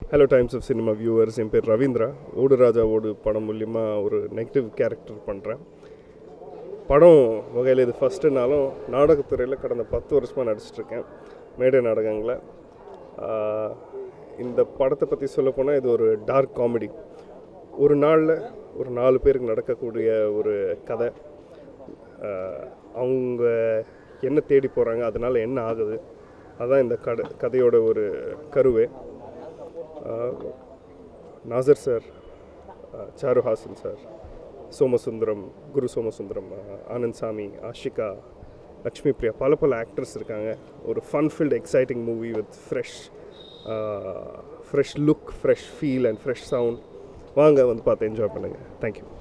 hello Times of Cinema viewers என் பேர் ரவீந்திரா ஓடு ராஜா ஓடு படம் மூலிமா ஒரு நெகட்டிவ் கேரக்டர் பண்ணுறேன் படம் வகையில் இது ஃபஸ்ட்டுனாலும் நாடகத்துறையில் கடந்த பத்து வருஷமாக நடிச்சிட்ருக்கேன் மேடை நாடகங்களில் ஆஹ், இந்த படத்தை பற்றி சொல்லப்போனால் இது ஒரு டார்க் காமெடி ஒரு நாளில் ஒரு நாலு பேருக்கு நடக்கக்கூடிய ஒரு கதை ஆஹ், அவங்க என்ன தேடி போகிறாங்க அதனால் என்ன ஆகுது அதான் இந்த கதை கதையோட ஒரு கருவே ஆஹ், நாசர் சார் ஆஹ், சாருஹாசன் சார் சோமசுந்தரம் குரு சோமசுந்தரம் ஆஹ், ஆனந்த் சாமி ஆஷிகா லக்ஷ்மி பிரியா பல பல ஆக்டர்ஸ் இருக்காங்க ஒரு fun filled exciting movie with fresh fresh look fresh feel and fresh sound வாங்க வந்து பார்த்து என்ஜாய் பண்ணுங்கள் தேங்க்யூ